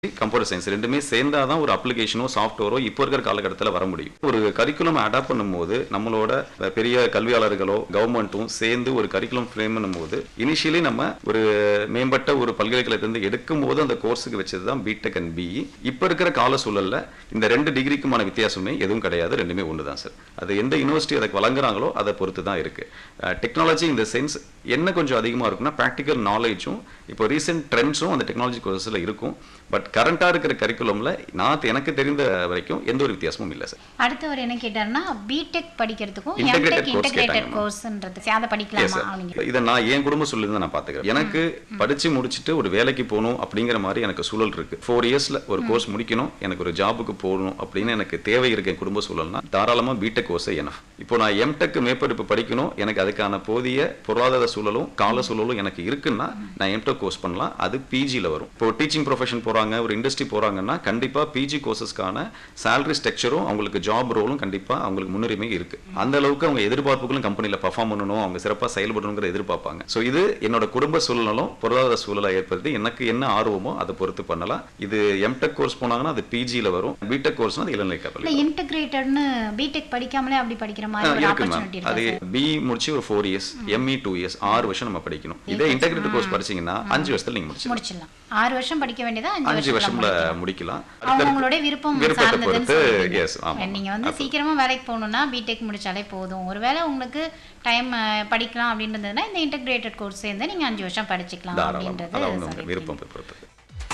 Computer science ரெண்டுமே சேர்ந்தாதான் ஒரு அப்ளிகேஷனோ சாஃப்ட்வேரோ இப்போ இருக்கிற காலகட்டத்தில் வர முடியும் ஒரு கரிக்குலம் அடாப்ட் பண்ணும்போது நம்மளோட பெரிய கல்வியாளர்களோ கவர்மெண்ட்டும் சேர்ந்து ஒரு கரிக்குலம் ஃப்ரேம் பண்ணும்போது இனிஷியலி நம்ம ஒரு மேம்பட்ட ஒரு பல்கலைக்கழகத்திலிருந்து எடுக்கும் போது அந்த கோர்ஸுக்கு வச்சது தான் பிடெக் அண்ட் பிஇ இப்போ இருக்கிற கால சூழல்ல இந்த ரெண்டு டிகிரிக்குமான வித்தியாசமே எதுவும் கிடையாது ரெண்டுமே ஒன்று தான் சார் அது எந்த யூனிவர்சிட்டி அதை வழங்குறாங்களோ அதை பொறுத்து தான் இருக்கு டெக்னாலஜி இந்த சென்ஸ் என்ன கொஞ்சம் அதிகமாக இருக்குன்னா ப்ராக்டிக்கல் நாலேஜும் இப்போ ரீசெண்ட் ட்ரெண்ட்ஸும் அந்த டெக்னாலஜி கோர்ஸில் இருக்கும் பட் கரண்டாக இருக்கிற கரிக்குலமில் நான் எனக்கு தெரிந்த வரைக்கும் எந்த ஒரு வித்தியாசமும் இல்லை சார் அடுத்தவர் என்ன கேட்டாருன்னா பிடெக் படிக்கிறதுக்கும் Integrated எம்டெக் course இன்டகிரேட்டட் கேட்டாங்க. கோர்ஸ்ன்றது அதை Yes, படிக்கலாமா sir. அப்படிங்கிற இதை நான் என் குடும்ப சூழல் தான் நான் பார்த்துக்கிறேன் எனக்கு படிச்சு முடிச்சுட்டு ஒரு வேலைக்கு போகணும் அப்படிங்கிற மாதிரி எனக்கு சூழல் இருக்கு ஃபோர் இயர்ஸ்ல ஒரு கோர்ஸ் முடிக்கணும் எனக்கு ஒரு ஜாபுக்கு போகணும் அப்படின்னு எனக்கு தேவை இருக்கு என் குடும்ப சூழல்னா தாராளமா பிடெக் கோர்ஸே எனஃப் இப்போ நான் எம்டெக் மேற்படிப்பு படிக்கணும் எனக்கு அதுக்கான போதிய பொருளாதார சூழலும் கால சூழலும் எனக்கு இருக்குன்னா நான் எம்டெக் கோர்ஸ் பண்ணலாம் அது பிஜியில் வரும் இப்போ டீச்சிங் ப்ரொஃபஷன் போறாங்க ஒரு இண்டஸ்ட்ரி போறாங்கன்னா கண்டிப்பா பிஜி கோர்சஸ்க்கான salary ஸ்ட்ரக்சரும் அவங்களுக்கு ஜாப் ரோலும் கண்டிப்பா அவங்களுக்கு முன்னுரிமை இருக்கு அந்த அளவுக்கு அவங்க எதிர்பார்ப்புகளும் கம்பெனில பர்ஃபார்ம் பண்ணணும் அவங்க சிறப்பா செயல்படணுங்கிற எதிர்பார்ப்பாங்க ஸோ இது என்னோட குடும்ப சூழ்நிலும் பொருளாதார சூழலை ஏற்படுத்தி எனக்கு என்ன ஆர்வமோ அதை பொறுத்து பண்ணலாம் இது எம்டெக் கோர்ஸ் போனாங்கன்னா அது பிஜியில் வரும் பிடெக் கோர்ஸ்னா அது இளநிலை இல்ல கப்பல் இன்டகிரேட்டட்னு பிடெக் படிக்காமலே அப்படி படிக்கிற மாதிரி ஒரு இருக்கு மேம் ஆப்பர்ச்சுனிட்டி அது இருக்கா பி முடிச்சு ஒரு four years ME two years ஆறு வருஷம் நம்ம படிக்கணும் இதே இன்டெகிரேட்டட் கோர்ஸ் படிச்சீங்கன்னா அஞ்சு வருஷத்துல நீங்க முடிச்சிடலாம் முடிச்சிடலாம் ஆறு வருஷம் படிக்க வேண்டியதா அஞ்சு அஞ்சு வருஷம்ல வருஷம் முடிக்கலாம் அவங்களுடைய விருப்பம் விருப்பத்தை சார்ந்ததுன்னு பொறுத்து சொல்றீங்க. yes ஆமா நீங்க வந்து சீக்கிரமா வேலைக்கு போகணும்னா பிடெக் முடிச்சாலே போதும் ஒருவேளை உங்களுக்கு டைம் படிக்கலாம் அப்படின்றதுனா இந்த இன்டகிரேட்டட் கோர்ஸ் சேர்ந்து நீங்க அஞ்சு வருஷம் படிச்சுக்கலாம் தாராளம் அப்படின்றது அது அவங்க சொல்லியிருக்கீங்க. விருப்பம் பொறுத்தது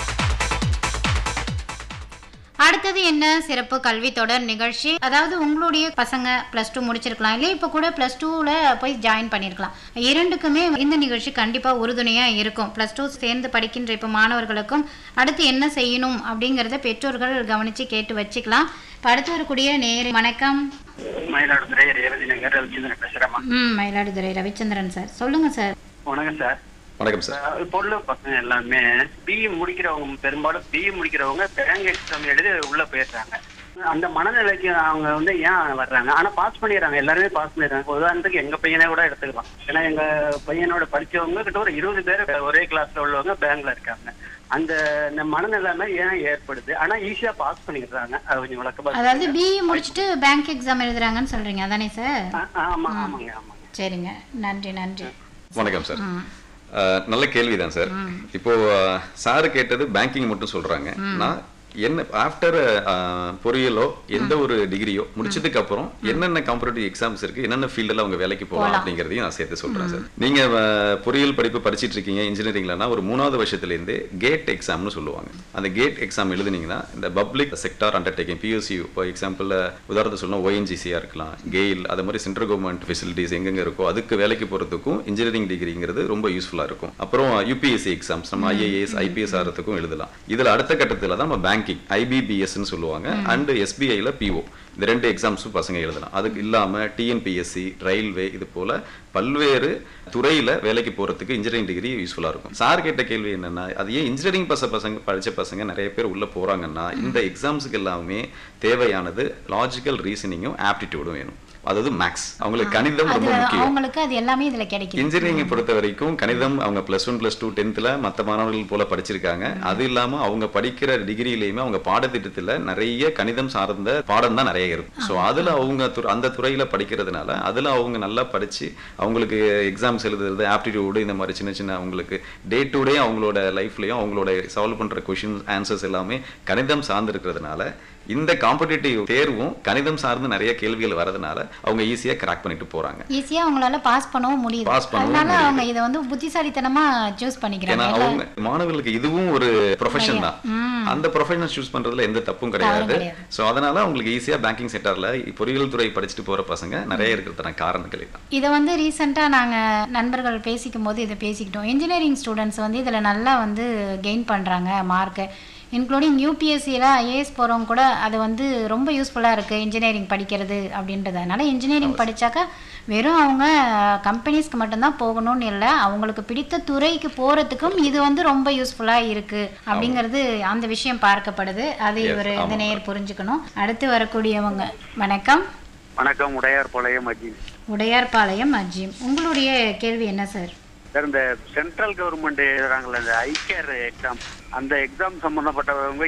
அடுத்தது என்ன சிறப்பு கல்வி தொடர் நிகழ்ச்சி அதாவது உங்களுடைய பசங்க ப்ளஸ் டூ முடிச்சிருக்கலாம் இல்லை இப்போ கூட ப்ளஸ் டூவில் போய் ஜாயின் பண்ணியிருக்கலாம் இரண்டுக்குமே இந்த நிகழ்ச்சி கண்டிப்பாக உறுதுணையாக இருக்கும் ப்ளஸ் டூ சேர்ந்து படிக்கின்ற இப்போ மாணவர்களுக்கும் அடுத்து என்ன செய்யணும் அப்படிங்கிறத பெற்றோர்கள் கவனித்து கேட்டு வச்சுக்கலாம் இப்போ அடுத்து வரக்கூடிய நேர் வணக்கம் மயிலாடுதுறை ரேவதி நகர் ரவிச்சந்திரன் பேசுறேம்மா ம் மயிலாடுதுறை ரவிச்சந்திரன் சார் சொல்லுங்கள் சார் வணக்கம் சார் வணக்கம் சார் அஹ் பொருள் பசங்க எல்லாமே பிஇ முடிக்கிறவங்க பெரும்பாலும் பிஇ முடிக்கிறவங்க பேங்க் எக்ஸாம் எழுதி உள்ள போயிடுறாங்க அந்த மனநிலைக்கு அவங்க வந்து ஏன் வர்றாங்க ஆனா பாஸ் பண்ணிடுறாங்க எல்லாருமே பாஸ் பண்ணிடுறாங்க உதாரணத்துக்கு எங்க பையனே கூட எடுத்துக்கலாம் ஏன்னா எங்க பையனோட படிச்சவங்க கிட்ட ஒரு இருபது பேர் ஒரே கிளாஸ்ல உள்ளவங்க பேங்க்ல இருக்காங்க அந்த இந்த மனநிலைமை ஏன் ஏற்படுது ஆனா ஈஸியா பாஸ் பண்ணிடுறாங்க அது கொஞ்சம் விளக்கமா அதாவது பிஇ முடிச்சுட்டு பேங்க் எக்ஸாம் எழுதுறாங்கன்னு சொல்கிறீங்க அதானே சார் ஆ- ஆமா ஆமாங்க ஆமாங்க சரிங்க நன்றி நன்றி வணக்கம் சார் ம் அஹ், நல்ல கேள்விதான் சார் இப்போ சார் கேட்டது பேங்கிங் மட்டும் சொல்றாங்க நான் என்ன ஆஃப்டர் பொறியியலோ எந்த ஒரு டிகிரியோ முடிச்சதுக்கு அப்புறம் என்னென்ன காம்படிட்டிவ் எக்ஸாம்ஸ் இருக்கு என்னென்ன ஃபீல்டில் அவங்க வேலைக்கு போகலாம் அப்படிங்கிறதையும் நான் சேர்த்து சொல்றேன் சார் நீங்க அஹ், பொறியியல் படிப்பு படிச்சிட்டு இருக்கீங்க இன்ஜினியரிங்லனா ஒரு மூணாவது வருஷத்துலேருந்து கேட் எக்ஸாம்னு சொல்லுவாங்க அந்த கேட் எக்ஸாம் எழுதுனீங்கன்னா இந்த பப்ளிக் செக்டார் அண்டர்டேக்கிங் பியூசி இப்போ எக்ஸாம்பிள் உதாரணத்தை சொல்லணும் ஓஎன்ஜிசியாக இருக்கலாம் கெயில் அது மாதிரி சென்ட்ரல் கவர்மெண்ட் ஃபெசிலிட்டிஸ் எங்கெங்க இருக்கோ அதுக்கு வேலைக்கு போகிறதுக்கும் இன்ஜினியரிங் டிகிரிங்கிறது ரொம்ப யூஸ்ஃபுல்லாக இருக்கும் அப்புறம் யூபிஎஸ்சி எக்ஸாம்ஸ் நம்ம ஐஏஎஸ் ஐபிஎஸ் ஆகிறதுக்கும் எழுதலாம் இதில் அடுத்த கட்டத்தில் தான் நம்ம பேங்கிங் ஐபிபிஎஸ்ன்னு சொல்லுவாங்க அண்ட் எஸ்பிஐல பிஓ இந்த ரெண்டு எக்ஸாம்ஸும் பசங்க எழுதலாம் அதுக்கு இல்லாமல் டிஎன்பிஎஸ்சி ரயில்வே இது போல பல்வேறு துறையில வேலைக்கு போறதுக்கு இன்ஜினியரிங் டிகிரி யூஸ்ஃபுல்லா இருக்கும் சார் கேட்ட கேள்வி என்னன்னா அது ஏன் இன்ஜினியரிங் பச பசங்க படிச்ச பசங்க நிறைய பேர் உள்ள போறாங்கன்னா இந்த எக்ஸாம்ஸுக்கு எல்லாமே தேவையானது லாஜிக்கல் ரீசனிங்கும் ஆப்டிடியூடும் வேணும் அதாவது மேக்ஸ் அவங்களுக்கு கணிதம் ரொம்ப அது முக்கியம் அவங்களுக்கு அது எல்லாமே இதுல கிடைக்குது இன்ஜினியரிங் பொறுத்த வரைக்கும் கணிதம் அவங்க பிளஸ் ஒன் பிளஸ் டூ டென்த்தில் மற்ற மாணவர்கள் போல படிச்சிருக்காங்க அது இல்லாம அவங்க படிக்கிற டிகிரிலையுமே அவங்க பாடத்திட்டத்துல நிறைய கணிதம் சார்ந்த பாடம் தான் நிறைய இருக்கும் ஸோ அதுல அவங்க துற- அந்த துறையில படிக்கிறதுனால அதுல அவங்க நல்லா படிச்சு அவங்களுக்கு எக்ஸாம்ஸ் எழுதுறது ஆப்டிடியூடு இந்த மாதிரி சின்ன சின்ன அவங்களுக்கு டே டு டே அவங்களோட லைஃப்லயும் அவங்களோட சால்வ் பண்ற கொஷின் ஆன்சர்ஸ் எல்லாமே கணிதம் சார்ந்து இருக்கிறதுனால இந்த காம்படிட்டிவ் தேர்வும் கணிதம் சார்ந்து நிறைய கேள்விகள் வரதுனால அவங்க ஈஸியா கிராக் பண்ணிட்டு போறாங்க ஈஸியா அவங்களால பாஸ் பண்ணவும் முடியுது Pass பண்ணவும் அதனால முடியுது. அவங்க இதை வந்து புத்திசாலித்தனமா சூஸ் ஏன்னா பண்ணிக்கிறாங்க அவங்க மாணவர்களுக்கு இதுவும் ஒரு ப்ரொஃபஷன் தான் அந்த ப்ரொஃபஷன் சூஸ் பண்றதுல எந்த தப்பும் கிடையாது கிடையாது. சோ அதனால அவங்களுக்கு ஈஸியா பேங்கிங் செக்டர்ல பொறியியல் துறை படிச்சுட்டு போற பசங்க நிறைய இருக்கிறதுன காரணங்கள் தான் இதை வந்து ரீசெண்டாக நாங்கள் நண்பர்கள் பேசிக்கும் போது இதை பேசிக்கிட்டோம் இன்ஜினியரிங் ஸ்டூடெண்ட்ஸ் வந்து இதில் நல்லா வந்து கெயின் பண்ணுறாங்க மார்க்கு இன்க்ளூடிங் யூபிஎஸ்சியில் ஐஏஎஸ் போகிறவங்க கூட அது வந்து ரொம்ப யூஸ்ஃபுல்லாக இருக்குது இன்ஜினியரிங் படிக்கிறது அப்படின்றது அதனால இன்ஜினியரிங் படித்தாக்கா வெறும் அவங்க கம்பெனிஸ்க்கு மட்டும்தான் போகணும்னு இல்லை அவங்களுக்கு பிடித்த துறைக்கு போகிறதுக்கும் இது வந்து ரொம்ப யூஸ்ஃபுல்லாக இருக்குது அப்படிங்கிறது அந்த விஷயம் பார்க்கப்படுது அது Yes, இவர் இந்த ஆமா. நேர் புரிஞ்சுக்கணும் அடுத்து வரக்கூடியவங்க வணக்கம் வணக்கம் உடையார் பாளையம் அஜி உடையார்பாளையம் அஜீம் உங்களுடைய கேள்வி என்ன சார் சார் இந்த சென்ட்ரல் கவர்மெண்ட் எழுதுறாங்கல்ல இந்த ஐகேர் எக்ஸாம் அந்த எக்ஸாம் சம்பந்தப்பட்டவங்க